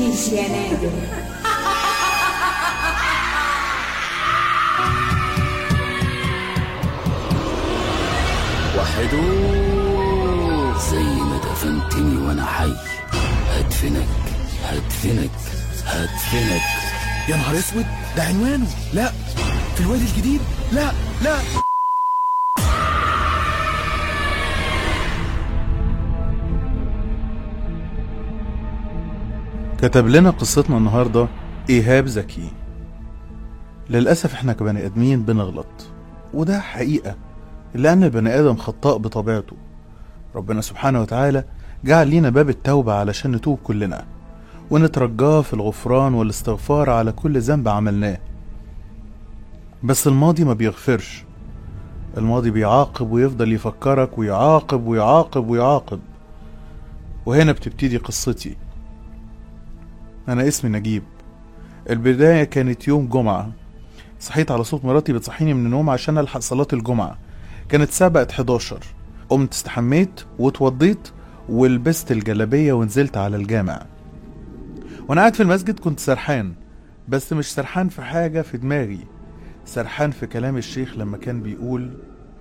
تعيش يا نادر وحدو زي ما دفنتني وانا حي هدفنك هدفنك هدفنك يا نهار اسود ده عنوانه لا في الوادي الجديد لا لا كتب لنا قصتنا النهاردة إيهاب زكي للأسف احنا كبني آدمين بنغلط وده حقيقة لأن البني آدم خطاء بطبيعته ربنا سبحانه وتعالى جعل لينا باب التوبة علشان نتوب كلنا ونترجاه في الغفران والاستغفار على كل ذنب عملناه بس الماضي ما بيغفرش الماضي بيعاقب ويفضل يفكرك ويعاقب ويعاقب ويعاقب وهنا بتبتدي قصتي أنا اسمي نجيب البداية كانت يوم جمعة صحيت على صوت مراتي بتصحيني من النوم عشان ألحق صلاة الجمعة كانت الساعة بقت 11 قمت استحميت واتوضيت ولبست الجلابية ونزلت على الجامع وأنا قاعد في المسجد كنت سرحان بس مش سرحان في حاجة في دماغي سرحان في كلام الشيخ لما كان بيقول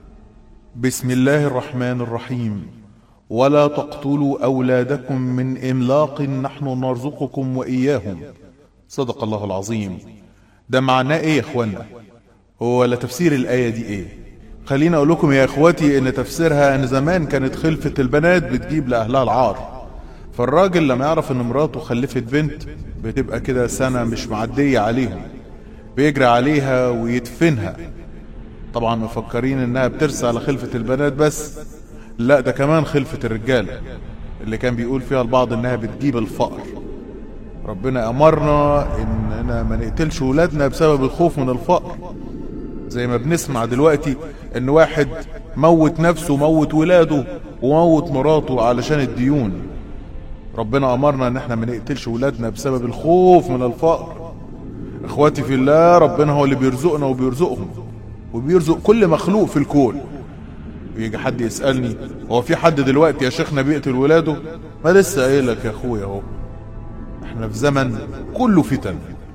بسم الله الرحمن الرحيم ولا تقتلوا أولادكم من إملاق نحن نرزقكم وإياهم صدق الله العظيم ده معناه إيه يا إخوانا هو ولا تفسير الآية دي إيه خليني أقول لكم يا إخواتي إن تفسيرها إن زمان كانت خلفة البنات بتجيب لأهلها العار فالراجل لما يعرف إن مراته خلفت بنت بتبقى كده سنة مش معدية عليهم بيجري عليها ويدفنها طبعا مفكرين إنها بترسى على خلفة البنات بس لا ده كمان خلفة الرجالة اللي كان بيقول فيها البعض انها بتجيب الفقر ربنا امرنا اننا ما نقتلش ولادنا بسبب الخوف من الفقر زي ما بنسمع دلوقتي ان واحد موت نفسه وموت ولاده وموت مراته علشان الديون ربنا امرنا ان احنا ما نقتلش ولادنا بسبب الخوف من الفقر اخواتي في الله ربنا هو اللي بيرزقنا وبيرزقهم وبيرزق كل مخلوق في الكون ويجي حد يسألني هو في حد دلوقتي يا شيخنا بيقتل ولاده ما لسه قايلك يا اخويا اهو احنا في زمن كله فتن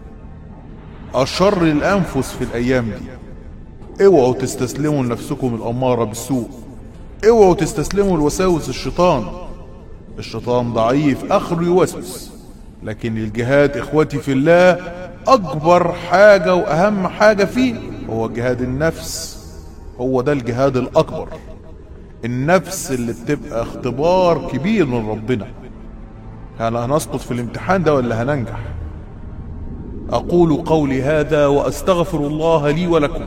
أشر الأنفس في الأيام دي اوعوا تستسلموا لنفسكم الأمارة بالسوء اوعوا تستسلموا لوساوس الشيطان الشيطان ضعيف آخره يوسوس لكن الجهاد إخوتي في الله أكبر حاجة وأهم حاجة فيه هو جهاد النفس هو ده الجهاد الأكبر النفس اللي بتبقى اختبار كبير من ربنا هل هنسقط في الامتحان ده ولا هننجح أقول قولي هذا وأستغفر الله لي ولكم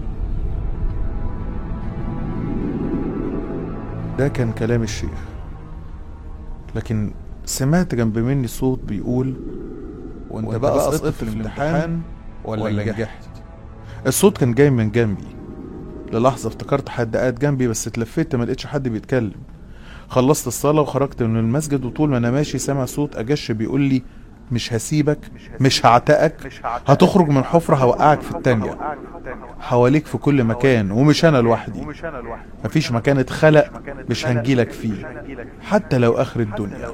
ده كان كلام الشيخ لكن سمعت جنب مني صوت بيقول وانت, وانت بقى سقطت في الامتحان ولا نجحت الصوت كان جاي من جنبي للحظة افتكرت حد قاعد جنبي بس اتلفت ما لقيتش حد بيتكلم خلصت الصلاة وخرجت من المسجد وطول ما انا ماشي سامع صوت اجش بيقول لي مش هسيبك مش هعتقك هتخرج من حفرة هوقعك في التانية حواليك في كل مكان ومش انا لوحدي مفيش مكان اتخلق مش هنجيلك فيه حتى لو اخر الدنيا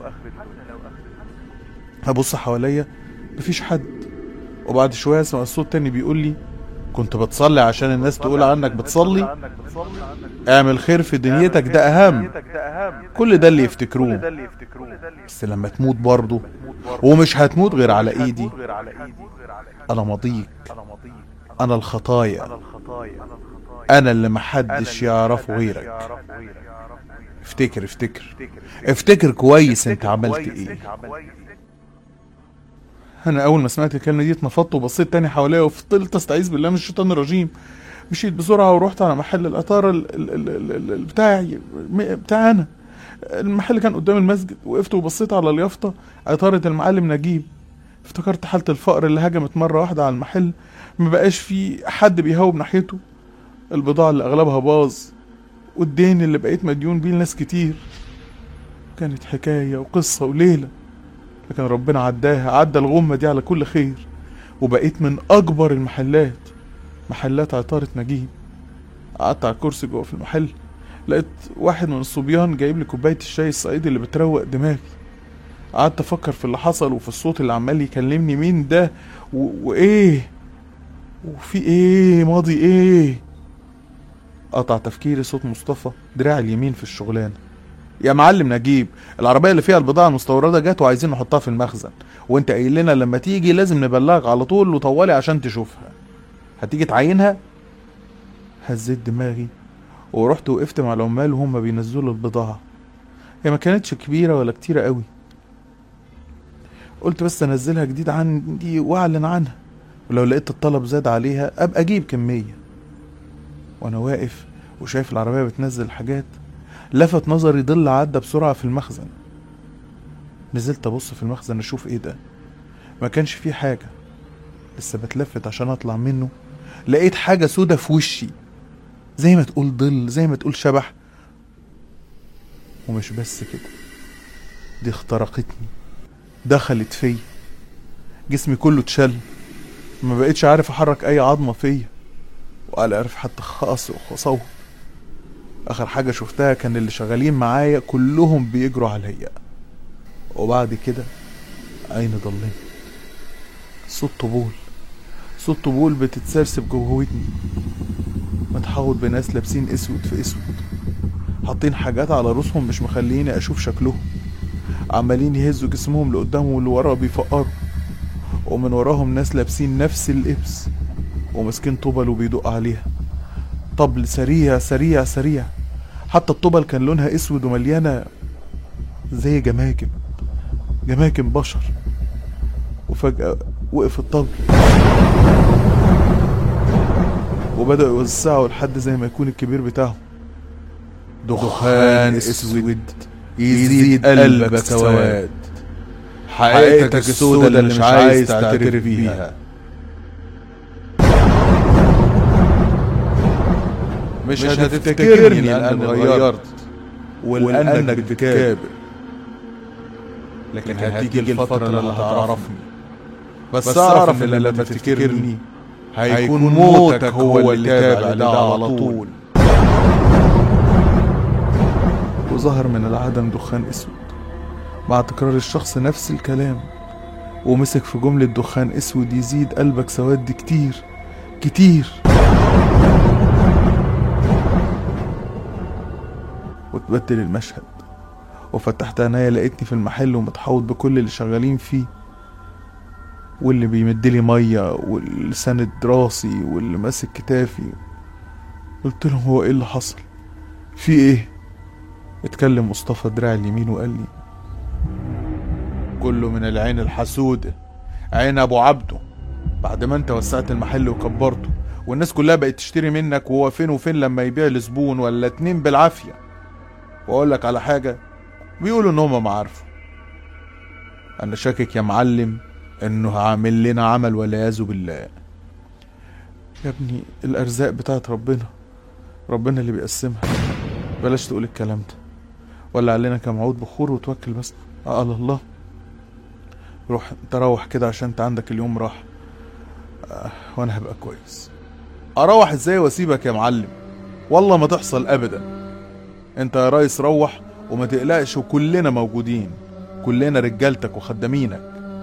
هبص حواليا مفيش حد وبعد شوية اسمع الصوت تاني بيقول لي كنت بتصلي عشان الناس تقول عنك بتصلي اعمل خير في دنيتك ده اهم كل ده اللي يفتكروه بس لما تموت برضه ومش هتموت غير على ايدي انا مضيق انا الخطايا انا اللي محدش يعرفه غيرك افتكر افتكر افتكر كويس انت عملت ايه انا اول ما سمعت الكلمه دي اتنفضت وبصيت تاني حواليا وفضلت استعيذ بالله من الشيطان الرجيم مشيت بسرعه ورحت على محل العطاره ال- ال- ال- ال- ال- بتاعي م- بتاع انا المحل كان قدام المسجد وقفت وبصيت على اليافطه عطاره المعلم نجيب افتكرت حاله الفقر اللي هجمت مره واحده على المحل ما بقاش في حد بيهوب ناحيته البضاعه اللي اغلبها باظ والدين اللي بقيت مديون بيه لناس كتير كانت حكايه وقصه وليله لكن ربنا عداها عدى الغمة دي على كل خير وبقيت من أكبر المحلات محلات عطارة نجيب قعدت على الكرسي جوه في المحل لقيت واحد من الصبيان جايب لي كوباية الشاي الصعيدي اللي بتروق دماغي قعدت افكر في اللي حصل وفي الصوت اللي عمال يكلمني مين ده و... وايه وفي ايه ماضي ايه قطع تفكيري صوت مصطفى دراع اليمين في الشغلانه يا معلم نجيب العربيه اللي فيها البضاعه المستورده جت وعايزين نحطها في المخزن وانت قايل لنا لما تيجي لازم نبلغك على طول وطوالي عشان تشوفها هتيجي تعينها هزيت دماغي ورحت وقفت مع العمال وهم بينزلوا البضاعه هي ما كانتش كبيره ولا كتيره قوي قلت بس انزلها جديد عندي واعلن عنها ولو لقيت الطلب زاد عليها ابقى اجيب كميه وانا واقف وشايف العربيه بتنزل الحاجات لفت نظري ظل عدى بسرعه في المخزن نزلت ابص في المخزن اشوف ايه ده ما كانش فيه حاجه لسه بتلفت عشان اطلع منه لقيت حاجه سودة في وشي زي ما تقول ظل زي ما تقول شبح ومش بس كده دي اخترقتني دخلت فيا جسمي كله اتشل ما بقتش عارف احرك اي عظمه فيا ولا عارف حتى خاص وصوت اخر حاجه شفتها كان اللي شغالين معايا كلهم بيجروا عليا وبعد كده عيني ضلمت صوت طبول صوت طبول بتتسرسب جوه ودني متحوط بناس لابسين اسود في اسود حاطين حاجات على رؤوسهم مش مخليني اشوف شكلهم عمالين يهزوا جسمهم لقدام واللي ورا بيفقروا ومن وراهم ناس لابسين نفس اللبس وماسكين طبل وبيدق عليها طبل سريع سريع سريع حتى الطبل كان لونها اسود ومليانه زي جماجم جماجم بشر وفجأة وقف الطبل وبدأوا يوسعوا لحد زي ما يكون الكبير بتاعهم دخان اسود يزيد قلبك سواد حقيقتك السودة اللي مش عايز تعترف بيها مش هتفتكرني لأني غيرت ولأنك بتكابر لكن هتيجي الفترة اللي هتعرفني بس أعرف إن لما تفتكرني هيكون موتك هو اللي تابع لده على طول وظهر من العدم دخان اسود مع تكرار الشخص نفس الكلام ومسك في جملة دخان اسود يزيد قلبك سواد كتير كتير وتبدل المشهد وفتحت عينيا لقيتني في المحل ومتحوط بكل اللي شغالين فيه واللي بيمدلي مية واللي ساند راسي واللي ماسك كتافي قلت لهم هو ايه اللي حصل في ايه اتكلم مصطفى دراع اليمين وقال لي كله من العين الحسودة عين ابو عبده بعد ما انت وسعت المحل وكبرته والناس كلها بقت تشتري منك وهو فين وفين لما يبيع لزبون ولا اتنين بالعافية واقول لك على حاجة بيقولوا ان هما ما عارفوا انا شاكك يا معلم انه عامل لنا عمل والعياذ بالله يا ابني الارزاق بتاعت ربنا ربنا اللي بيقسمها بلاش تقول الكلام ده ولا علينا كام عود بخور وتوكل بس على الله روح تروح كده عشان انت عندك اليوم راح آه وانا هبقى كويس اروح ازاي واسيبك يا معلم والله ما تحصل ابدا انت يا ريس روح وما تقلقش وكلنا موجودين كلنا رجالتك وخدامينك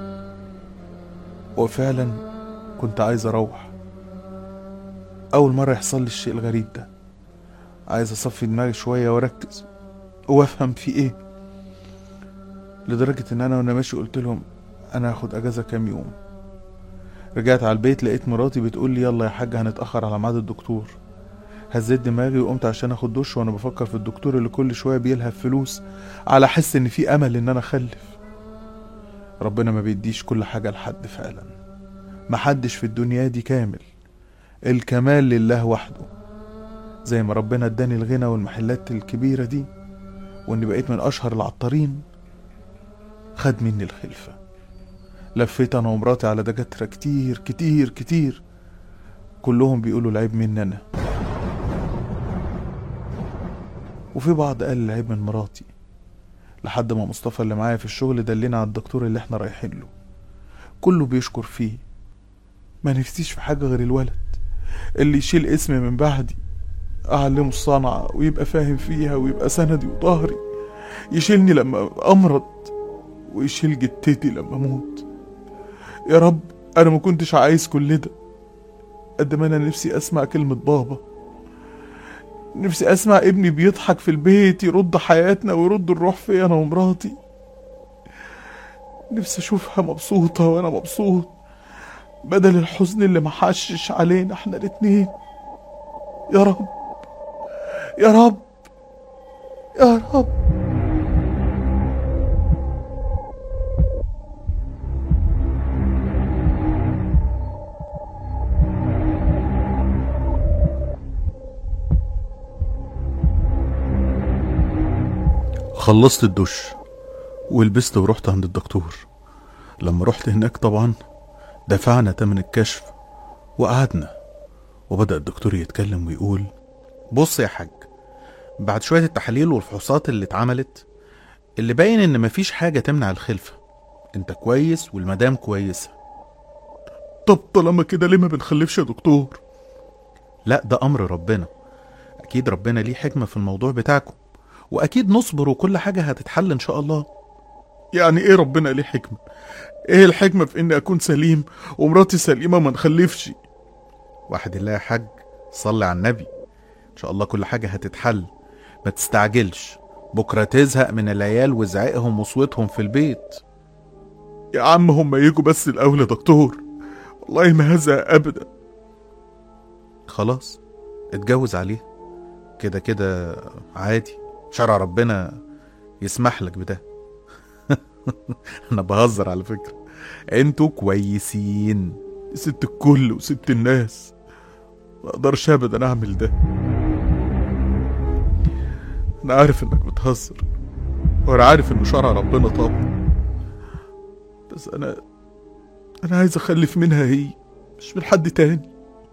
وفعلا كنت عايز اروح اول مرة يحصل لي الشيء الغريب ده عايز اصفي دماغي شوية واركز وافهم في ايه لدرجة ان انا وانا ماشي قلت لهم انا هاخد اجازة كام يوم رجعت على البيت لقيت مراتي بتقول لي يلا يا حاج هنتأخر على ميعاد الدكتور هزيت دماغي وقمت عشان اخد دش وانا بفكر في الدكتور اللي كل شوية بيلهف فلوس على حس ان في امل ان انا اخلف ربنا ما بيديش كل حاجة لحد فعلا محدش في الدنيا دي كامل الكمال لله وحده زي ما ربنا اداني الغنى والمحلات الكبيرة دي واني بقيت من اشهر العطارين خد مني الخلفة لفيت انا ومراتي على دكاترة كتير كتير كتير كلهم بيقولوا العيب مني انا وفي بعض قال العيب من مراتي لحد ما مصطفى اللي معايا في الشغل دلنا على الدكتور اللي احنا رايحين له كله بيشكر فيه ما نفسيش في حاجة غير الولد اللي يشيل اسمي من بعدي أعلمه الصنعة ويبقى فاهم فيها ويبقى سندي وظهري يشيلني لما أمرض ويشيل جتتي لما اموت يا رب انا ما كنتش عايز كل ده قد ما انا نفسي اسمع كلمة بابا نفسي اسمع ابني بيضحك في البيت يرد حياتنا ويرد الروح فيا انا ومراتي نفسي اشوفها مبسوطة وانا مبسوط بدل الحزن اللي محشش علينا احنا الاتنين يا رب يا رب يا رب خلصت الدش ولبست ورحت عند الدكتور لما رحت هناك طبعا دفعنا تمن الكشف وقعدنا وبدأ الدكتور يتكلم ويقول بص يا حاج بعد شوية التحاليل والفحوصات اللي اتعملت اللي باين ان مفيش حاجة تمنع الخلفة انت كويس والمدام كويسة طب طالما كده ليه ما بنخلفش يا دكتور لا ده امر ربنا اكيد ربنا ليه حكمة في الموضوع بتاعكم واكيد نصبر وكل حاجة هتتحل ان شاء الله يعني ايه ربنا ليه حكمة ايه الحكمة في اني اكون سليم ومراتي سليمة ما نخلفش واحد الله يا حاج صلي على النبي ان شاء الله كل حاجة هتتحل ما تستعجلش بكرة تزهق من العيال وزعقهم وصوتهم في البيت يا عم هم يجوا بس الاول يا دكتور والله ما هزهق ابدا خلاص اتجوز عليه كده كده عادي شرع ربنا يسمح لك بده انا بهزر على فكرة انتوا كويسين ست الكل وست الناس ما اقدرش ابدا اعمل ده انا عارف انك بتهزر وانا عارف انه شرع ربنا طبعا بس انا انا عايز اخلف منها هي مش من حد تاني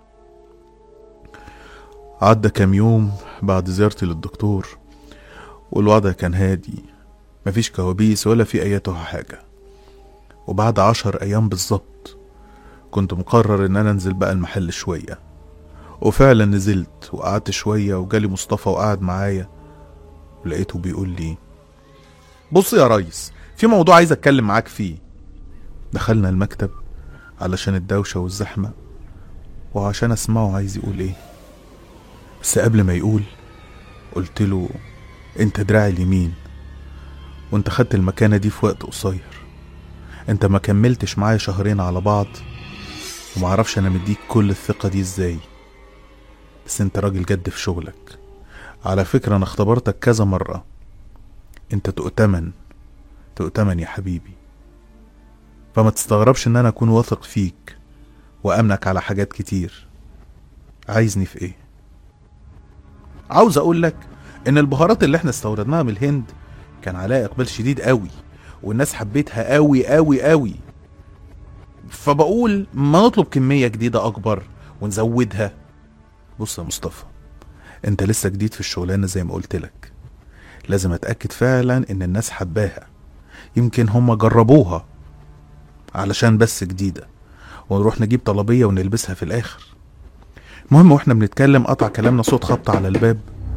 عدى كام يوم بعد زيارتي للدكتور والوضع كان هادي مفيش كوابيس ولا في اياتها حاجة وبعد عشر ايام بالظبط كنت مقرر ان انا انزل بقى المحل شوية وفعلا نزلت وقعدت شوية وجالي مصطفى وقعد معايا ولقيته بيقول لي بص يا ريس في موضوع عايز اتكلم معاك فيه دخلنا المكتب علشان الدوشة والزحمة وعشان اسمعه عايز يقول ايه بس قبل ما يقول قلت له انت دراعي اليمين وانت خدت المكانة دي في وقت قصير انت ما كملتش معايا شهرين على بعض ومعرفش انا مديك كل الثقة دي ازاي بس انت راجل جد في شغلك على فكرة انا اختبرتك كذا مرة انت تؤتمن تؤتمن يا حبيبي فما تستغربش ان انا اكون واثق فيك وامنك على حاجات كتير عايزني في ايه عاوز اقول لك ان البهارات اللي احنا استوردناها من الهند كان عليها اقبال شديد قوي والناس حبيتها قوي قوي قوي فبقول ما نطلب كمية جديدة اكبر ونزودها بص يا مصطفى انت لسه جديد في الشغلانة زي ما قلت لك لازم اتأكد فعلا ان الناس حباها يمكن هم جربوها علشان بس جديدة ونروح نجيب طلبية ونلبسها في الاخر المهم واحنا بنتكلم قطع كلامنا صوت خبط على الباب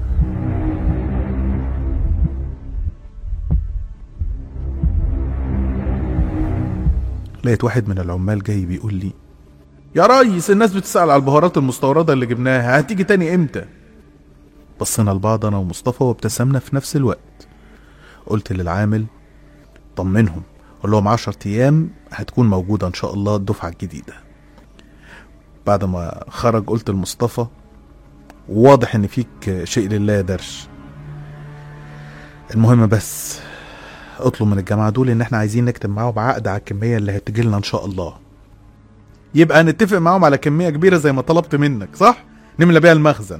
لقيت واحد من العمال جاي بيقول لي يا ريس الناس بتسأل على البهارات المستوردة اللي جبناها هتيجي تاني امتى بصينا لبعض انا ومصطفى وابتسمنا في نفس الوقت قلت للعامل طمنهم قول لهم عشر ايام هتكون موجودة ان شاء الله الدفعة الجديدة بعد ما خرج قلت لمصطفى واضح ان فيك شيء لله يا درش المهم بس اطلب من الجماعة دول ان احنا عايزين نكتب معاهم عقد على الكمية اللي هتجيلنا ان شاء الله يبقى نتفق معاهم على كمية كبيرة زي ما طلبت منك صح؟ نملى بيها المخزن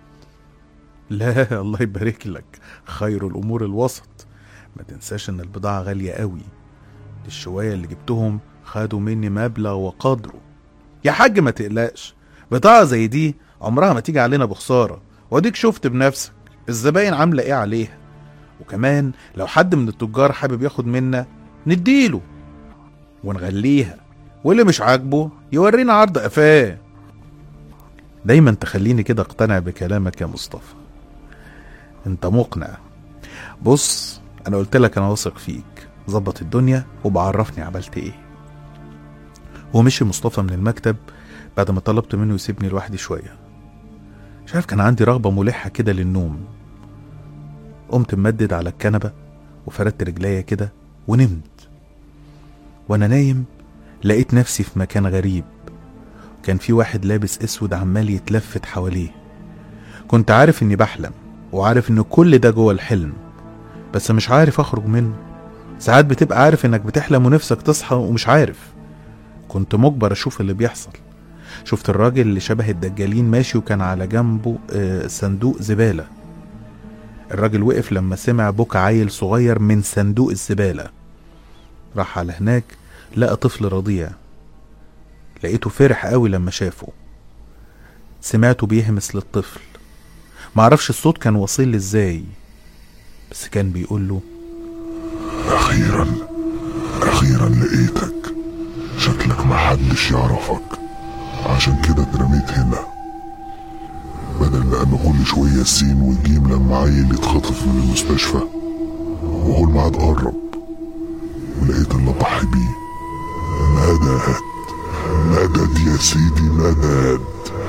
لا الله يبارك لك خير الامور الوسط ما تنساش ان البضاعة غالية قوي الشوية اللي جبتهم خدوا مني مبلغ وقدره يا حاج ما تقلقش بضاعة زي دي عمرها ما تيجي علينا بخسارة واديك شفت بنفسك الزباين عاملة ايه عليها وكمان لو حد من التجار حابب ياخد منا نديله ونغليها واللي مش عاجبه يورينا عرض قفاه دايما تخليني كده اقتنع بكلامك يا مصطفى انت مقنع بص انا قلت لك انا واثق فيك ظبط الدنيا وبعرفني عملت ايه ومشي مصطفى من المكتب بعد ما طلبت منه يسيبني لوحدي شوية مش عارف كان عندي رغبة ملحة كده للنوم قمت ممدد على الكنبة وفردت رجليا كده ونمت وانا نايم لقيت نفسي في مكان غريب كان في واحد لابس اسود عمال يتلفت حواليه كنت عارف اني بحلم وعارف ان كل ده جوه الحلم بس مش عارف اخرج منه ساعات بتبقى عارف انك بتحلم ونفسك تصحى ومش عارف كنت مجبر اشوف اللي بيحصل شفت الراجل اللي شبه الدجالين ماشي وكان على جنبه آه، صندوق زبالة الراجل وقف لما سمع بكى عيل صغير من صندوق الزبالة راح على هناك لقى طفل رضيع لقيته فرح قوي لما شافه سمعته بيهمس للطفل معرفش الصوت كان واصل لي ازاي بس كان بيقول له أخيرا أخيرا لقيتك شكلك محدش يعرفك عشان كده اترميت هنا بدل ما أنا كل شوية السين والجيم لما عيل يتخطف من المستشفى وهو الميعاد قرب ولقيت اللي أضحي بيه مدد مدد يا سيدي مدد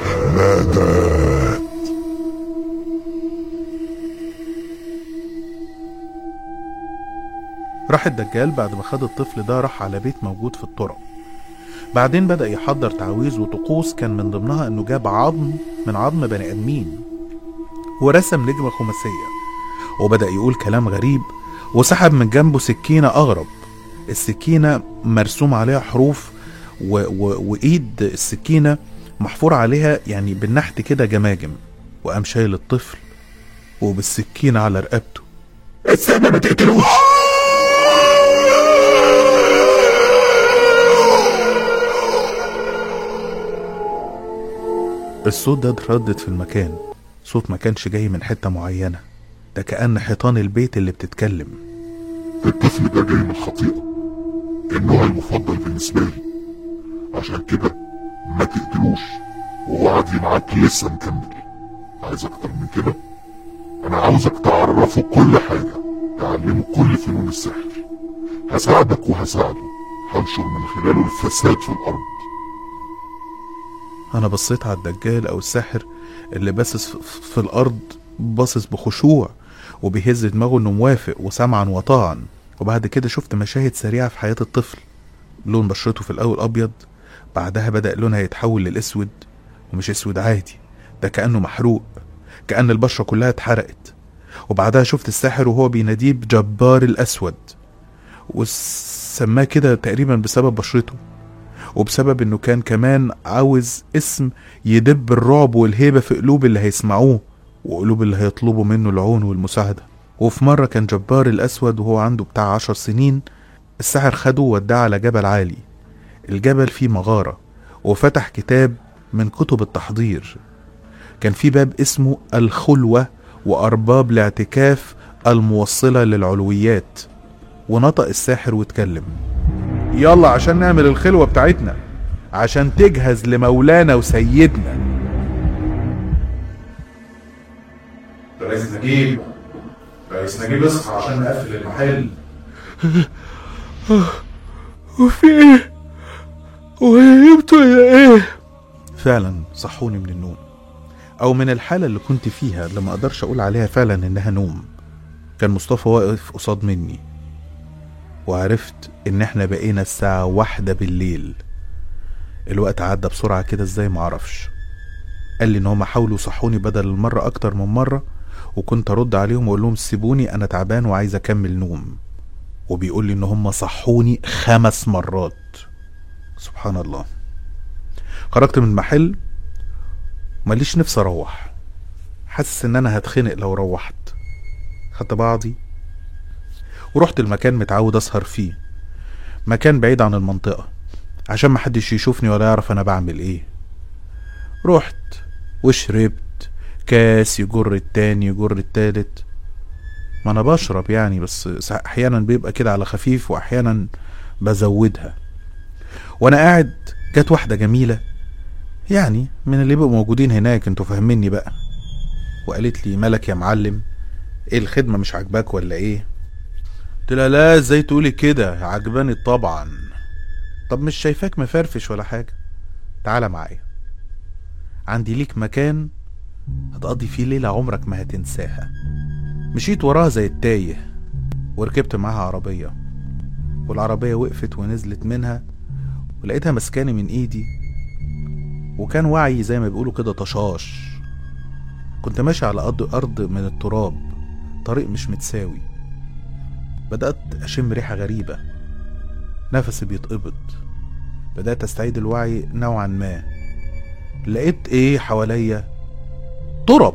مدد راح الدجال بعد ما خد الطفل ده راح على بيت موجود في التراب بعدين بدأ يحضر تعويذ وطقوس كان من ضمنها انه جاب عظم من عظم بني ادمين ورسم نجمة خماسية وبدأ يقول كلام غريب وسحب من جنبه سكينة أغرب السكينة مرسوم عليها حروف و... و... وإيد السكينة محفور عليها يعني بالنحت كده جماجم وقام شايل الطفل وبالسكينة على رقبته استنى ما تقتلوش الصوت ده اتردد في المكان صوت ما كانش جاي من حتة معينة ده كأن حيطان البيت اللي بتتكلم الطفل ده جاي من خطيئة النوع المفضل بالنسبة لي عشان كده ما تقتلوش ووعدي معاك لسه مكمل عايز اكتر من كده انا عاوزك تعرفه كل حاجة تعلمه كل فنون السحر هساعدك وهساعده هنشر من خلاله الفساد في الارض أنا بصيت على الدجال أو الساحر اللي باصص في- في الأرض باصص بخشوع وبيهز دماغه إنه موافق وسمعا وطاعا وبعد كده شفت مشاهد سريعة في حياة الطفل لون بشرته في الأول أبيض بعدها بدأ لونها يتحول للأسود ومش أسود عادي ده كأنه محروق كأن البشرة كلها اتحرقت وبعدها شفت الساحر وهو بيناديه بجبار الأسود وسماه كده تقريبا بسبب بشرته وبسبب انه كان كمان عاوز اسم يدب الرعب والهيبة في قلوب اللي هيسمعوه وقلوب اللي هيطلبوا منه العون والمساعدة وفي مرة كان جبار الأسود وهو عنده بتاع عشر سنين الساحر خده ووداه على جبل عالي الجبل فيه مغارة وفتح كتاب من كتب التحضير كان في باب اسمه الخلوة وأرباب الاعتكاف الموصلة للعلويات ونطق الساحر واتكلم يلا عشان نعمل الخلوة بتاعتنا عشان تجهز لمولانا وسيدنا رئيس نجيب رئيس نجيب اصحى عشان نقفل المحل وفي ايه ونمتوا يا ايه فعلا صحوني من النوم او من الحالة اللي كنت فيها اللي ما اقدرش اقول عليها فعلا انها نوم كان مصطفى واقف قصاد مني وعرفت ان احنا بقينا الساعة واحدة بالليل الوقت عدى بسرعة كده ازاي معرفش قال لي ان هما حاولوا يصحوني بدل المرة اكتر من مرة وكنت ارد عليهم واقول لهم سيبوني انا تعبان وعايز اكمل نوم وبيقول لي ان هما صحوني خمس مرات سبحان الله خرجت من المحل ماليش نفسي اروح حاسس ان انا هتخنق لو روحت خدت بعضي ورحت المكان متعود اسهر فيه مكان بعيد عن المنطقة عشان محدش يشوفني ولا يعرف انا بعمل ايه رحت وشربت كاس يجر التاني يجر التالت ما انا بشرب يعني بس سا- احيانا بيبقى كده على خفيف واحيانا بزودها وانا قاعد جت واحدة جميلة يعني من اللي بيبقوا موجودين هناك انتوا فاهميني بقى وقالت لي مالك يا معلم ايه الخدمة مش عاجباك ولا ايه قلت لها لا ازاي تقولي كده عجباني طبعا طب مش شايفاك مفرفش ولا حاجة تعالى معايا عندي ليك مكان هتقضي فيه ليلة عمرك ما هتنساها مشيت وراها زي التايه وركبت معاها عربية والعربية وقفت ونزلت منها ولقيتها مسكاني من ايدي وكان وعي زي ما بيقولوا كده طشاش كنت ماشي على أرض أرض من التراب طريق مش متساوي بدأت أشم ريحة غريبة نفسي بيتقبض بدأت أستعيد الوعي نوعا ما لقيت إيه حواليا تراب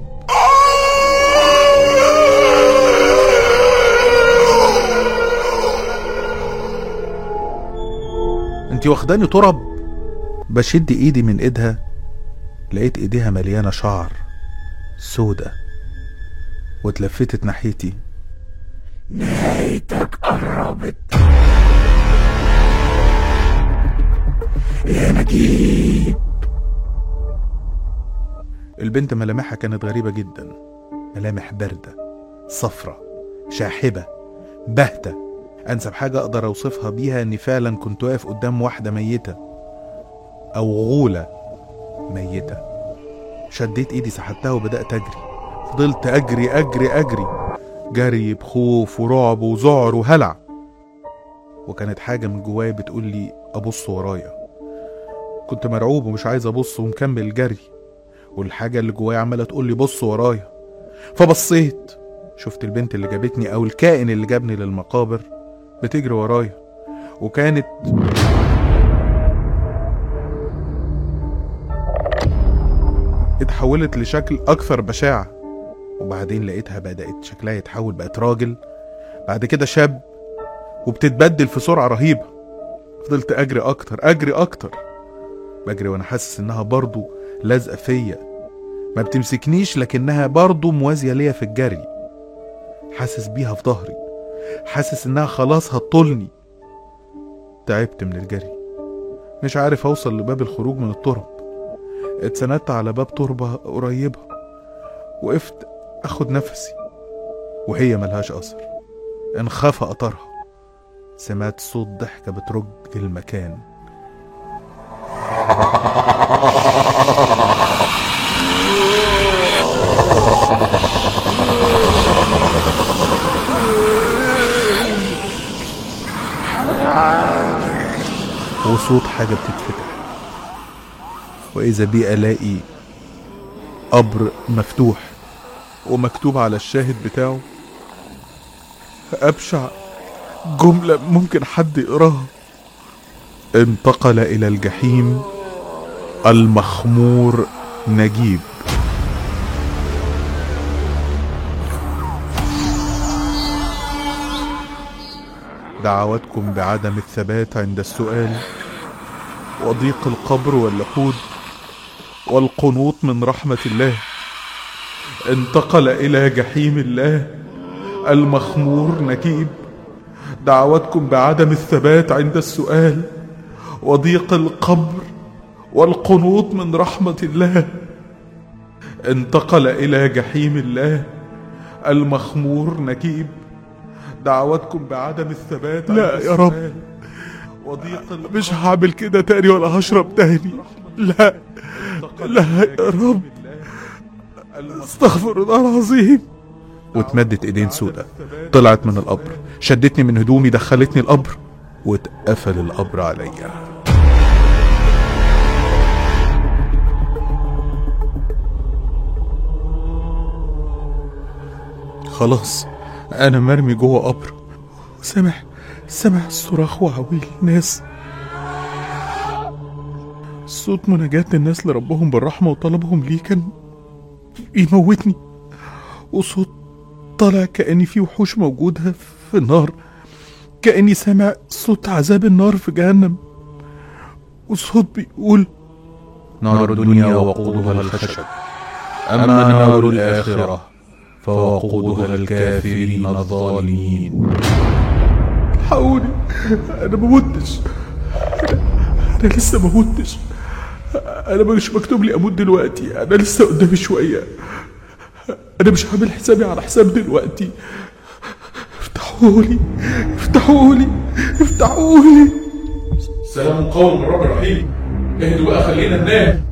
انتي واخداني تراب بشد ايدي من ايدها لقيت ايديها مليانة شعر سودة واتلفتت ناحيتي نهايتك قربت يا نجيب البنت ملامحها كانت غريبة جدا ملامح باردة صفرة شاحبة باهتة أنسب حاجة أقدر أوصفها بيها إني فعلا كنت واقف قدام واحدة ميتة أو غولة ميتة شديت إيدي سحبتها وبدأت أجري فضلت أجري أجري أجري جري بخوف ورعب وذعر وهلع وكانت حاجة من جوايا بتقول لي أبص ورايا كنت مرعوب ومش عايز أبص ومكمل جري والحاجة اللي جوايا عمالة تقول لي بص ورايا فبصيت شفت البنت اللي جابتني أو الكائن اللي جابني للمقابر بتجري ورايا وكانت اتحولت لشكل أكثر بشاعة وبعدين لقيتها بدأت شكلها يتحول بقت راجل بعد كده شاب وبتتبدل في سرعة رهيبة فضلت أجري أكتر أجري أكتر بجري وأنا حاسس إنها برضو لازقة فيا ما بتمسكنيش لكنها برضو موازية ليا في الجري حاسس بيها في ظهري حاسس إنها خلاص هتطولني تعبت من الجري مش عارف أوصل لباب الخروج من الترب اتسندت على باب تربة قريبة وقفت أخد نفسي وهي ملهاش أثر انخفى أطرها سمعت صوت ضحكة بترج المكان وصوت حاجة بتتفتح وإذا بي ألاقي قبر مفتوح ومكتوب على الشاهد بتاعه أبشع جملة ممكن حد يقراها انتقل إلى الجحيم المخمور نجيب دعواتكم بعدم الثبات عند السؤال وضيق القبر واللحود والقنوط من رحمة الله انتقل إلى جحيم الله المخمور نجيب دعواتكم بعدم الثبات عند السؤال وضيق القبر والقنوط من رحمة الله انتقل إلى جحيم الله المخمور نجيب دعواتكم بعدم الثبات لا عند يا رب. السؤال وضيق القبر مش هعمل كده تاني ولا هشرب تاني لا لا يا رب استغفر الله العظيم واتمدت ايدين سودة طلعت من القبر شدتني من هدومي دخلتني القبر واتقفل القبر عليا خلاص انا مرمي جوه قبر سامع سامع صراخ وعويل الناس صوت مناجاة الناس لربهم بالرحمة وطلبهم ليه كان يموتني وصوت طالع كأني في وحوش موجودة في النار كأني سامع صوت عذاب النار في جهنم وصوت بيقول نار الدنيا وقودها الخشب أما نار الآخرة فوقودها الكافرين الظالمين حقوني انا ما متش انا لسه ما متش انا مش مكتوب لي اموت دلوقتي انا لسه قدامي شويه انا مش عامل حسابي على حساب دلوقتي افتحوا افتحولي افتحولي افتحولي سلام قول من رب رحيم اهدوا بقى خلينا ننام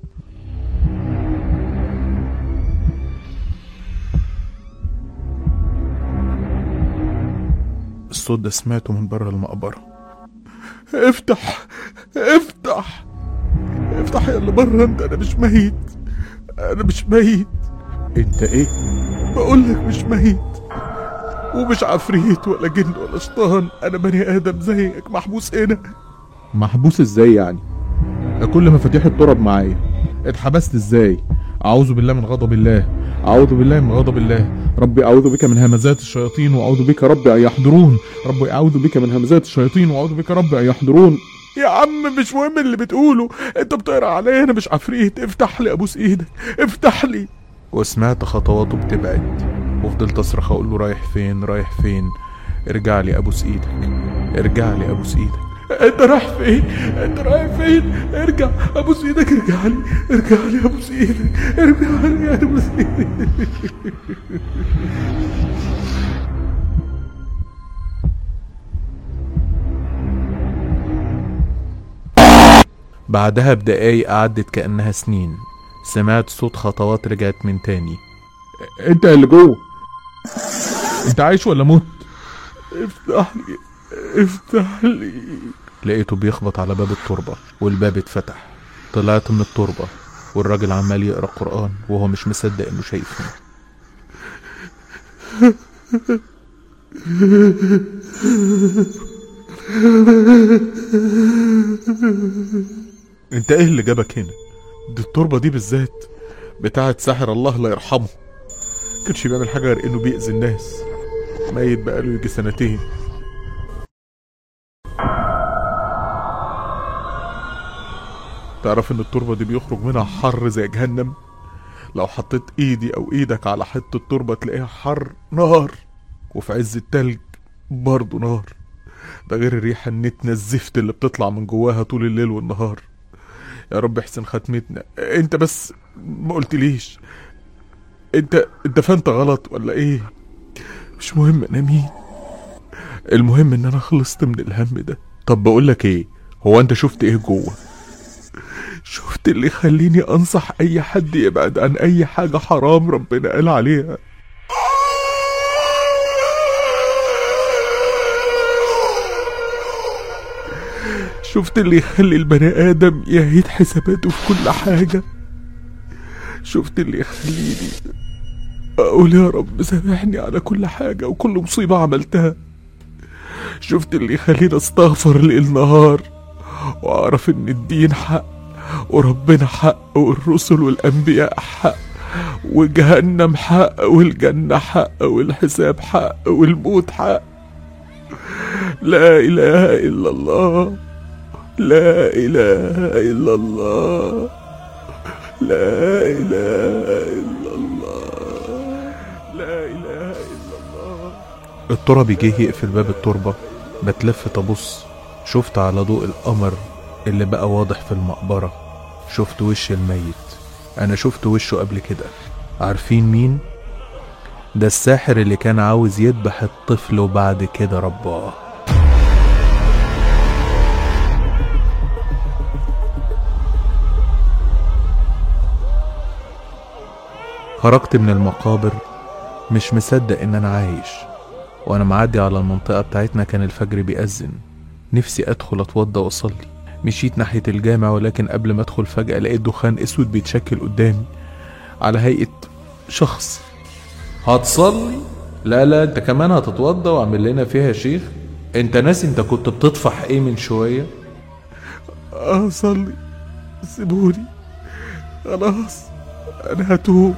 الصوت ده سمعته من بره المقبرة افتح افتح افتح يا اللي بره انت انا مش ميت انا مش ميت انت ايه بقول لك مش ميت ومش عفريت ولا جن ولا شيطان انا بني ادم زيك محبوس هنا محبوس ازاي يعني ده كل مفاتيح التراب معايا اتحبست ازاي اعوذ بالله من غضب الله اعوذ بالله من غضب الله ربي اعوذ بك من همزات الشياطين واعوذ بك ربي ان يحضرون ربي اعوذ بك من همزات الشياطين واعوذ بك ربي ان يحضرون يا عم مش مهم اللي بتقوله انت بتقرا عليا انا مش عفريت افتح لي ابوس ايدك افتح لي وسمعت خطواته بتبعد وفضلت اصرخ اقول له رايح فين رايح فين ارجع لي ابوس ايدك ارجع لي ابوس ايدك انت رايح فين انت رايح فين ارجع ابوس ايدك ارجع لي ارجع لي ابوس ايدك ارجع لي ابوس ايدك بعدها بدقايق عدت كأنها سنين سمعت صوت خطوات رجعت من تاني انت اللي جوه انت عايش ولا مت افتح لي افتح لي لقيته بيخبط على باب التربة والباب اتفتح طلعت من التربة والراجل عمال يقرا قرآن وهو مش مصدق انه شايفني انت ايه اللي جابك هنا دي التربة دي بالذات بتاعت ساحر الله لا يرحمه كانش بيعمل حاجة غير انه بيأذي الناس ميت بقاله يجي سنتين تعرف ان التربة دي بيخرج منها حر زي جهنم لو حطيت ايدي او ايدك على حتة تربة تلاقيها حر نار وفي عز التلج برضه نار ده غير الريحة النتنة الزفت اللي بتطلع من جواها طول الليل والنهار يا رب احسن ختمتنا انت بس ما قلتليش انت انت فهمت غلط ولا ايه مش مهم انا مين المهم ان انا خلصت من الهم ده طب بقولك ايه هو انت شفت ايه جوه شفت اللي يخليني انصح اي حد يبعد عن اي حاجة حرام ربنا قال عليها شفت اللي يخلي البني ادم يعيد حساباته في كل حاجة شفت اللي يخليني اقول يا رب سامحني على كل حاجة وكل مصيبة عملتها شفت اللي يخليني استغفر ليل نهار واعرف ان الدين حق وربنا حق والرسل والانبياء حق وجهنم حق والجنة حق والحساب حق والموت حق لا اله الا الله لا اله الا الله لا اله الا الله لا اله الا الله التربي جه يقفل باب التربة بتلفت ابص شفت على ضوء القمر اللي بقى واضح في المقبرة شفت وش الميت انا شفت وشه قبل كده عارفين مين ده الساحر اللي كان عاوز يذبح الطفل وبعد كده رباه خرجت من المقابر مش مصدق ان انا عايش وانا معدي على المنطقة بتاعتنا كان الفجر بيأذن نفسي ادخل اتوضى واصلي مشيت ناحية الجامع ولكن قبل ما ادخل فجأة لقيت دخان اسود بيتشكل قدامي على هيئة شخص هتصلي لا لا انت كمان هتتوضى واعمل لنا فيها يا شيخ انت ناسي انت كنت بتطفح ايه من شوية اصلي سيبوني خلاص انا هتوب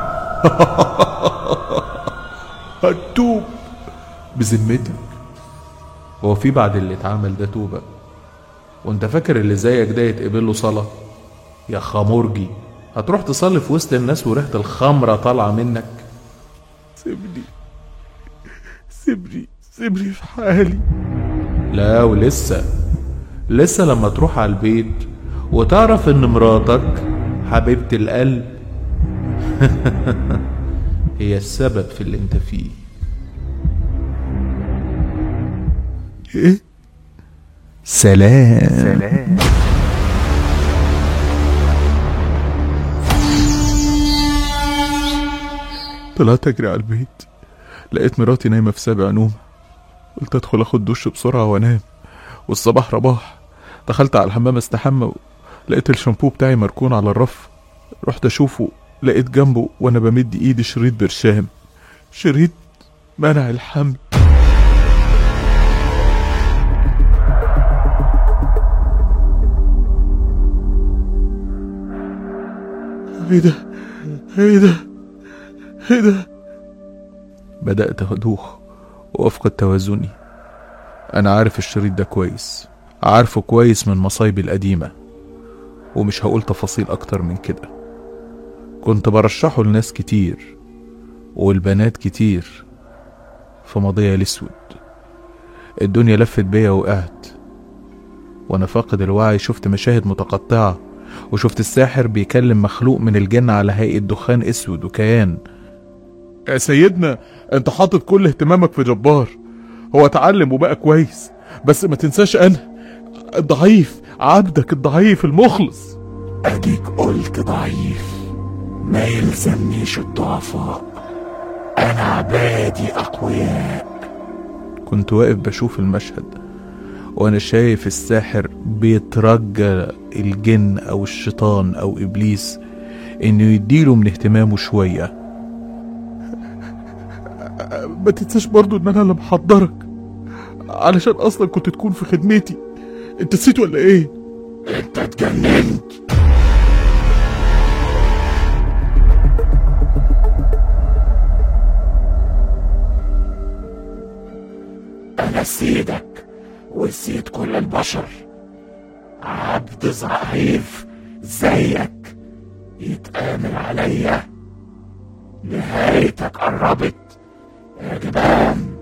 هتوب بذمتك هو في بعد اللي اتعمل ده توبة وانت فاكر اللي زيك ده يتقبل له صلاة يا خمرجي هتروح تصلي في وسط الناس وريحة الخمرة طالعة منك سيبني سيبني سيبني في حالي لا ولسه لسه لما تروح على البيت وتعرف ان مراتك حبيبة القلب هي السبب في اللي انت فيه ايه سلام سلام طلعت اجري على البيت لقيت مراتي نايمه في سابع نوم قلت ادخل اخد دش بسرعه وانام والصباح رباح دخلت على الحمام استحمى لقيت الشامبو بتاعي مركون على الرف رحت اشوفه لقيت جنبه وانا بمد ايدي شريط برشام شريط منع الحمل ايه ده ايه ده ايه ده بدأت أدوخ وأفقد توازني أنا عارف الشريط ده كويس عارفه كويس من مصايبي القديمة ومش هقول تفاصيل أكتر من كده كنت برشحه لناس كتير والبنات كتير في ماضية الأسود الدنيا لفت بيا وقعت وأنا فاقد الوعي شفت مشاهد متقطعة وشفت الساحر بيكلم مخلوق من الجن على هيئة دخان أسود وكيان يا سيدنا انت حاطط كل اهتمامك في جبار هو اتعلم وبقى كويس بس ما تنساش انا الضعيف عبدك الضعيف المخلص اديك قلت ضعيف ما يلزمنيش الضعفاء انا عبادي اقوياء كنت واقف بشوف المشهد وانا شايف الساحر بيترجى الجن او الشيطان او ابليس انه يديله من اهتمامه شويه ما تنساش برضو ان انا اللي محضرك علشان اصلا كنت تكون في خدمتي انت نسيت ولا ايه انت اتجننت انا سيدك وسيد كل البشر عبد ضعيف زيك يتآمر عليا نهايتك قربت يا جبان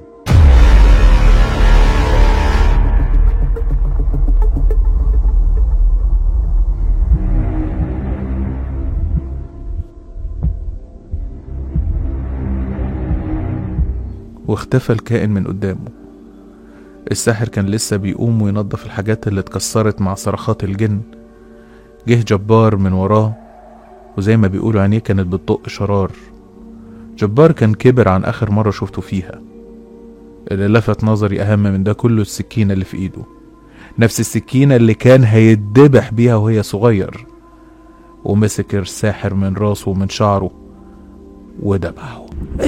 واختفى الكائن من قدامه الساحر كان لسه بيقوم وينظف الحاجات اللي اتكسرت مع صرخات الجن جه جبار من وراه وزي ما بيقولوا عينيه كانت بتطق شرار جبار كان كبر عن آخر مرة شفته فيها اللي لفت نظري أهم من ده كله السكينة اللي في إيده نفس السكينة اللي كان هيتذبح بيها وهي صغير ومسك الساحر من راسه ومن شعره وذبحه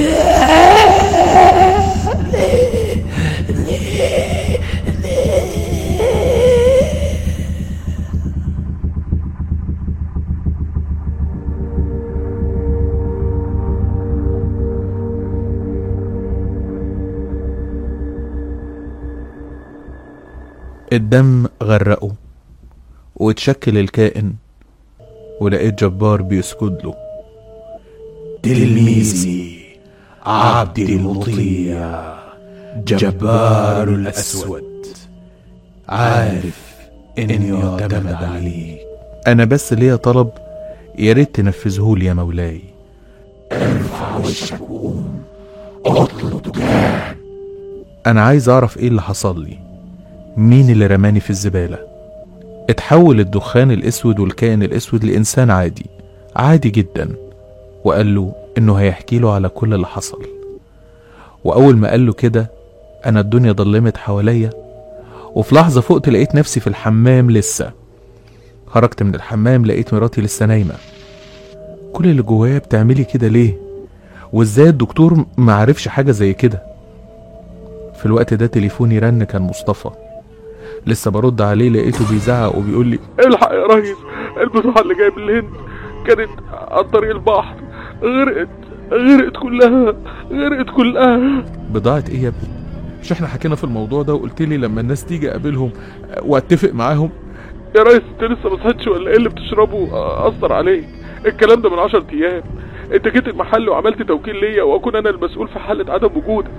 الدم غرقه واتشكل الكائن ولقيت جبار بيسجد له تلميذي عبدي المطيع جبار الأسود عارف إني اعتمد عليك انا بس ليا طلب يا ريت تنفذهولي يا مولاي ارفع وشك وقوم اطلب تجاه انا عايز اعرف ايه اللي حصل لي مين اللي رماني في الزبالة اتحول الدخان الاسود والكائن الاسود لانسان عادي عادي جدا وقال له انه هيحكي له على كل اللي حصل واول ما قال له كده انا الدنيا ضلمت حواليا وفي لحظة فقت لقيت نفسي في الحمام لسه خرجت من الحمام لقيت مراتي لسه نايمة كل اللي جوايا بتعملي كده ليه وازاي الدكتور معرفش حاجة زي كده في الوقت ده تليفوني رن كان مصطفى لسه برد عليه لقيته بيزعق وبيقول لي الحق يا ريس البضاعة اللي جايه من الهند كانت عن طريق البحر غرقت غرقت كلها غرقت كلها بضاعة ايه يا ابني مش احنا حكينا في الموضوع ده وقلت لي لما الناس تيجي اقابلهم واتفق معاهم يا ريس انت لسه ما صحتش ولا ايه اللي بتشربه اثر عليك الكلام ده من 10 ايام انت جيت المحل وعملت توكيل ليا واكون انا المسؤول في حالة عدم وجودك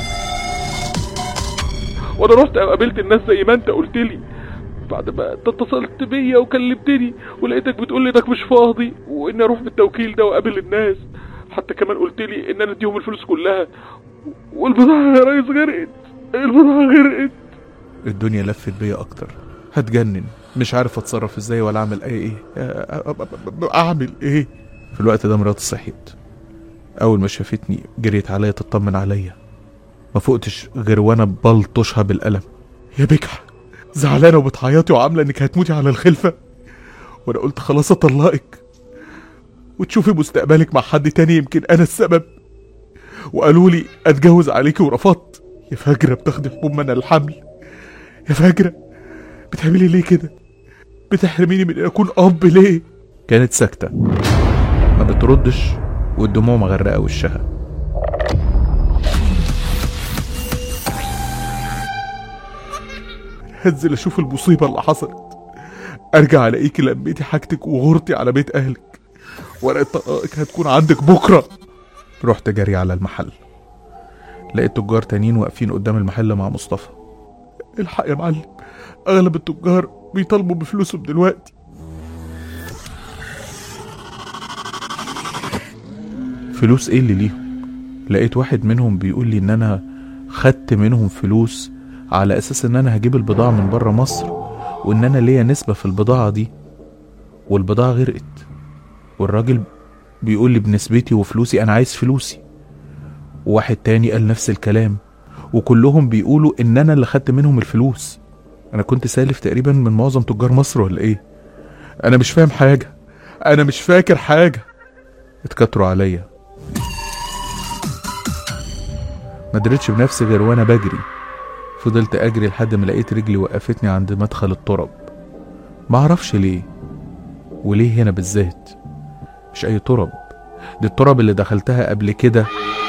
وانا رحت قابلت الناس زي ما انت قلت لي بعد ما انت اتصلت بيا وكلمتني ولقيتك بتقول لي انك مش فاضي واني اروح بالتوكيل ده واقابل الناس حتى كمان قلت لي ان انا اديهم الفلوس كلها والبضاعة يا ريس غرقت البضاعة غرقت الدنيا لفت بيا اكتر هتجنن مش عارف اتصرف ازاي ولا اعمل اي ايه أ- أ- أ- اعمل ايه في الوقت ده مراتي صحيت اول ما شافتني جريت عليا تطمن عليا ما فقتش غير وانا بلطشها بالقلم يا بكحة زعلانة وبتعيطي وعاملة انك هتموتي على الخلفة وانا قلت خلاص اطلقك وتشوفي مستقبلك مع حد تاني يمكن انا السبب وقالوا لي اتجوز عليكي ورفضت يا فاجرة بتاخدي حبوب من الحمل يا فاجرة بتعملي ليه كده بتحرميني من ان اكون اب ليه كانت ساكتة ما بتردش والدموع مغرقة وشها هنزل اشوف المصيبة اللي حصلت ارجع الاقيكي لميتي حاجتك وغرتي على بيت اهلك ورقة طلاقك هتكون عندك بكرة رحت جري على المحل لقيت تجار تانيين واقفين قدام المحل مع مصطفى الحق يا معلم اغلب التجار بيطالبوا بفلوسهم دلوقتي فلوس ايه اللي ليهم لقيت واحد منهم بيقول لي ان انا خدت منهم فلوس على اساس ان انا هجيب البضاعة من بره مصر وان انا ليا نسبة في البضاعة دي والبضاعة غرقت والراجل بيقول لي بنسبتي وفلوسي انا عايز فلوسي وواحد تاني قال نفس الكلام وكلهم بيقولوا ان انا اللي خدت منهم الفلوس انا كنت سالف تقريبا من معظم تجار مصر ولا ايه انا مش فاهم حاجة انا مش فاكر حاجة اتكتروا عليا ما دريتش بنفسي غير وانا بجري فضلت اجري لحد ما لقيت رجلي وقفتني عند مدخل التراب ما اعرفش ليه وليه هنا بالذات مش اي تراب دي التراب اللي دخلتها قبل كده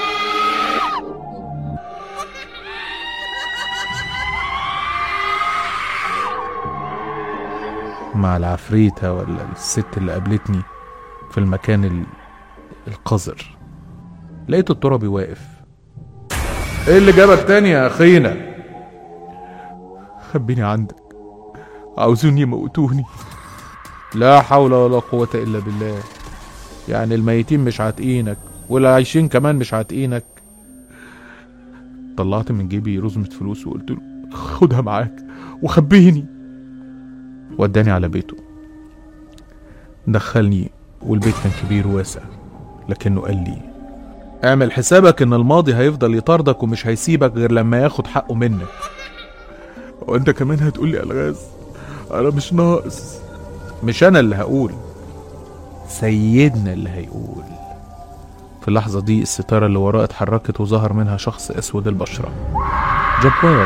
مع العفريتة ولا الست اللي قابلتني في المكان ال- القذر لقيت الترابي واقف ايه اللي جابك تاني يا اخينا خبيني عندك عاوزون يموتوني لا حول ولا قوة الا بالله يعني الميتين مش عاتقينك ولا عايشين كمان مش عاتقينك طلعت من جيبي رزمة فلوس وقلت له خدها معاك وخبيني وداني على بيته دخلني والبيت كان كبير وواسع لكنه قال لي اعمل حسابك ان الماضي هيفضل يطاردك ومش هيسيبك غير لما ياخد حقه منك وانت كمان هتقولي الغاز انا مش ناقص مش انا اللي هقول سيدنا اللي هيقول في اللحظة دي الستارة اللي وراه اتحركت وظهر منها شخص اسود البشرة جبار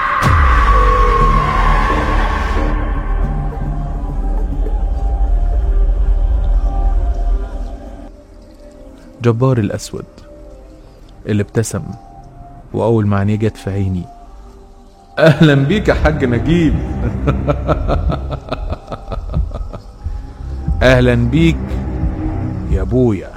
جبار الأسود اللي ابتسم وأول ما عينيه جت في عيني أهلا بيك يا حاج نجيب أهلا بيك يا أبويا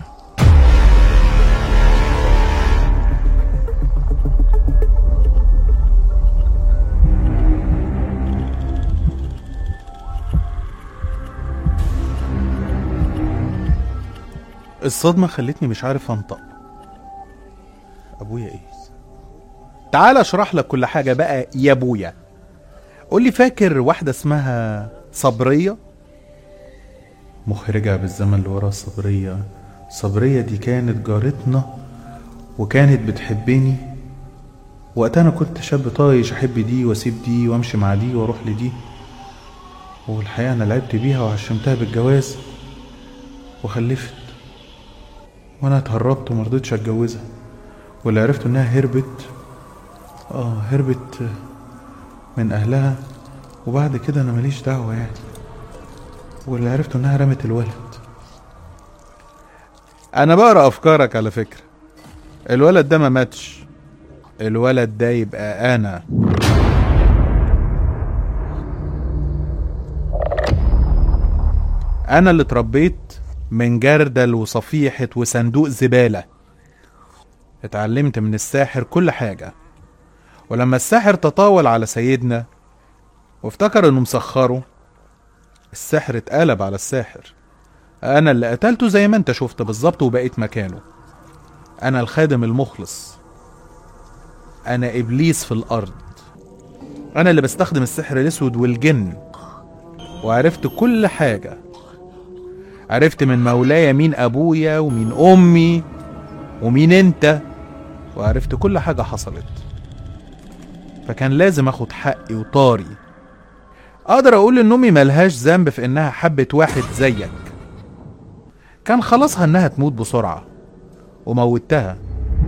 الصدمة خلتني مش عارف انطق ابويا ايه تعال اشرح لك كل حاجة بقى يا ابويا قول لي فاكر واحدة اسمها صبرية مخي رجع بالزمن لورا صبرية صبرية دي كانت جارتنا وكانت بتحبني وقتها انا كنت شاب طايش احب دي واسيب دي وامشي مع دي واروح لدي والحقيقة انا لعبت بيها وعشمتها بالجواز وخلفت وانا اتهربت ومرضتش اتجوزها واللي عرفت انها هربت اه هربت من اهلها وبعد كده انا ماليش دعوه يعني واللي عرفت انها رمت الولد انا بقرا افكارك على فكره الولد ده ما ماتش الولد ده يبقى انا انا اللي اتربيت من جردل وصفيحة وصندوق زبالة اتعلمت من الساحر كل حاجة ولما الساحر تطاول على سيدنا وافتكر انه مسخره السحر اتقلب على الساحر انا اللي قتلته زي ما انت شفت بالظبط وبقيت مكانه انا الخادم المخلص انا ابليس في الارض انا اللي بستخدم السحر الاسود والجن وعرفت كل حاجة عرفت من مولاي مين ابويا ومين امي ومين انت وعرفت كل حاجة حصلت فكان لازم اخد حقي وطاري اقدر اقول ان امي ملهاش ذنب في انها حبت واحد زيك كان خلاصها انها تموت بسرعة وموتها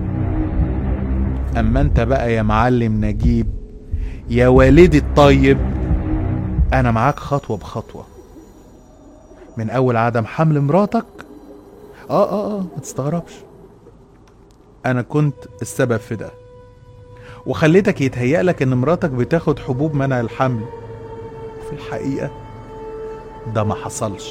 اما انت بقى يا معلم نجيب يا والدي الطيب انا معاك خطوة بخطوة من اول عدم حمل مراتك اه اه اه ما تستغربش انا كنت السبب في ده وخليتك يتهيأ لك ان مراتك بتاخد حبوب منع الحمل في الحقيقة ده ما حصلش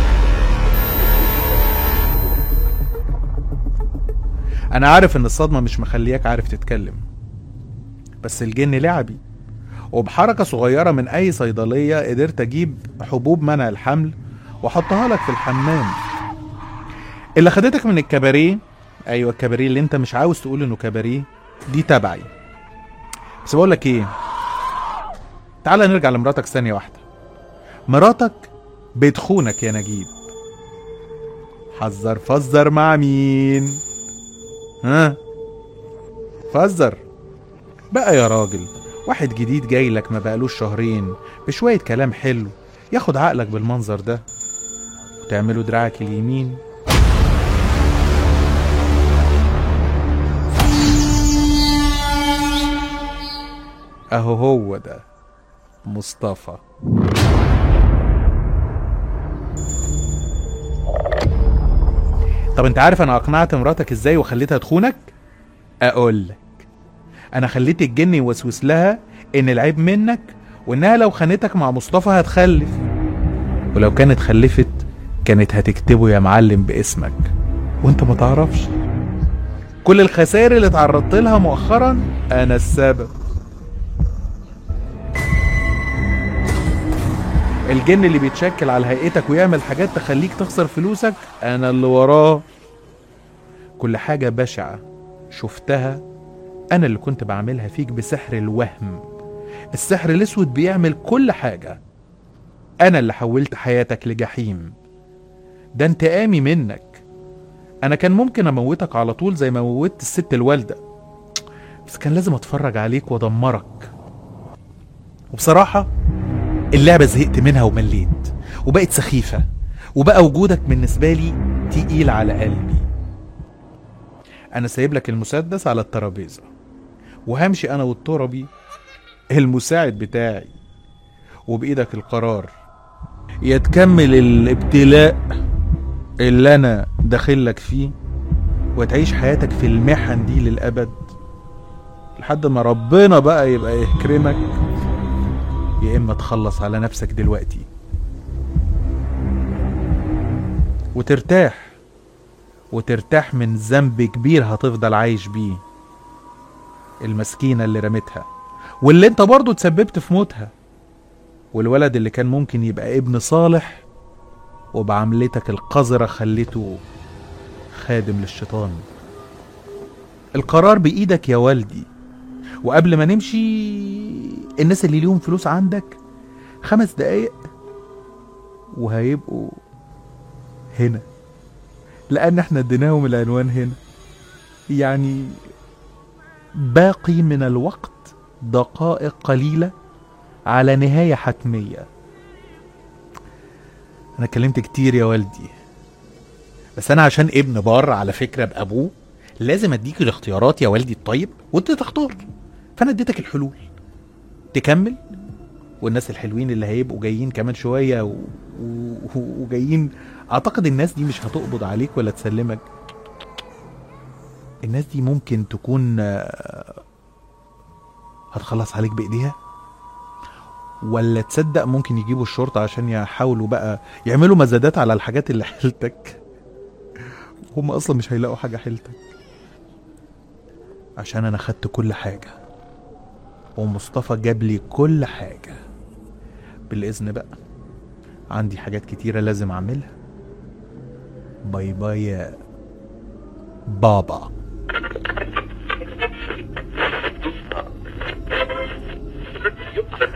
انا عارف ان الصدمة مش مخلياك عارف تتكلم بس الجن لعبي وبحركة صغيرة من اي صيدلية قدرت اجيب حبوب منع الحمل واحطها لك في الحمام اللي خدتك من الكباريه ايوه الكباريه اللي انت مش عاوز تقول انه كباريه دي تبعي بس بقول لك ايه تعال نرجع لمراتك ثانيه واحده مراتك بتخونك يا نجيب حذر فزر مع مين ها فزر بقى يا راجل واحد جديد جاي لك ما بقالوش شهرين بشوية كلام حلو ياخد عقلك بالمنظر ده وتعمله دراعك اليمين اهو هو ده مصطفى طب انت عارف انا اقنعت مراتك ازاي وخليتها تخونك اقول لك انا خليت الجن يوسوس لها ان العيب منك وانها لو خانتك مع مصطفى هتخلف ولو كانت خلفت كانت هتكتبه يا معلم باسمك وانت ما تعرفش كل الخسائر اللي اتعرضت لها مؤخرا انا السبب الجن اللي بيتشكل على هيئتك ويعمل حاجات تخليك تخسر فلوسك انا اللي وراه كل حاجة بشعة شفتها انا اللي كنت بعملها فيك بسحر الوهم السحر الاسود بيعمل كل حاجة انا اللي حولت حياتك لجحيم ده انتقامي منك انا كان ممكن اموتك على طول زي ما موتت الست الوالدة بس كان لازم اتفرج عليك وادمرك وبصراحة اللعبة زهقت منها ومليت وبقت سخيفة وبقى وجودك بالنسبة لي تقيل على قلبي أنا سايب لك المسدس على الترابيزة وهمشي أنا والتربي المساعد بتاعي وبإيدك القرار يا تكمل الابتلاء اللي أنا داخلك فيه وتعيش حياتك في المحن دي للأبد لحد ما ربنا بقى يبقى يكرمك يا اما تخلص على نفسك دلوقتي وترتاح وترتاح من ذنب كبير هتفضل عايش بيه المسكينة اللي رمتها واللي انت برضه تسببت في موتها والولد اللي كان ممكن يبقى ابن صالح وبعملتك القذرة خليته خادم للشيطان القرار بإيدك يا والدي وقبل ما نمشي الناس اللي ليهم فلوس عندك خمس دقايق وهيبقوا هنا لان احنا اديناهم العنوان هنا يعني باقي من الوقت دقائق قليلة على نهاية حتمية انا اتكلمت كتير يا والدي بس انا عشان ابن بار على فكرة بابوه لازم اديك الاختيارات يا والدي الطيب وانت تختار فانا اديتك الحلول تكمل والناس الحلوين اللي هيبقوا جايين كمان شويه و... و... وجايين اعتقد الناس دي مش هتقبض عليك ولا تسلمك الناس دي ممكن تكون آه، هتخلص عليك بايديها ولا تصدق ممكن يجيبوا الشرطة عشان يحاولوا بقى يعملوا مزادات على الحاجات اللي حيلتك هم اصلا مش هيلاقوا حاجة حيلتك عشان انا خدت كل حاجة ومصطفى جاب لي كل حاجة بالإذن بقى عندي حاجات كتيرة لازم أعملها باي باي يا بابا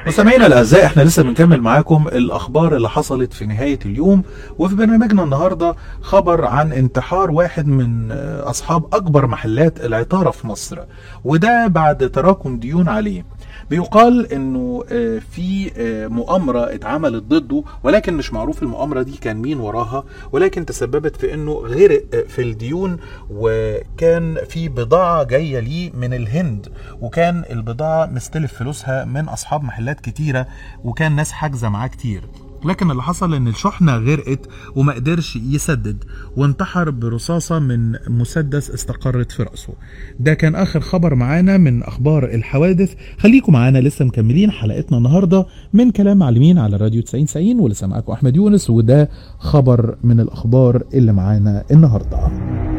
مستمعينا الاعزاء احنا لسه بنكمل معاكم الاخبار اللي حصلت في نهايه اليوم وفي برنامجنا النهارده خبر عن انتحار واحد من آه، اصحاب اكبر محلات العطاره في مصر وده بعد تراكم ديون عليه بيقال انه آه، في آه، مؤامره اتعملت ضده ولكن مش معروف المؤامره دي كان مين وراها ولكن تسببت في انه غرق آه، في الديون وكان في بضاعه جايه ليه من الهند وكان البضاعه مستلف فلوسها من اصحاب محلات كتيره وكان ناس حاجزه معاه كتير لكن اللي حصل ان الشحنه غرقت وما قدرش يسدد وانتحر برصاصه من مسدس استقرت في راسه ده كان اخر خبر معانا من اخبار الحوادث خليكم معانا لسه مكملين حلقتنا النهارده من كلام معلمين على الراديو 90 90 ولسه معاكم احمد يونس وده خبر من الاخبار اللي معانا النهارده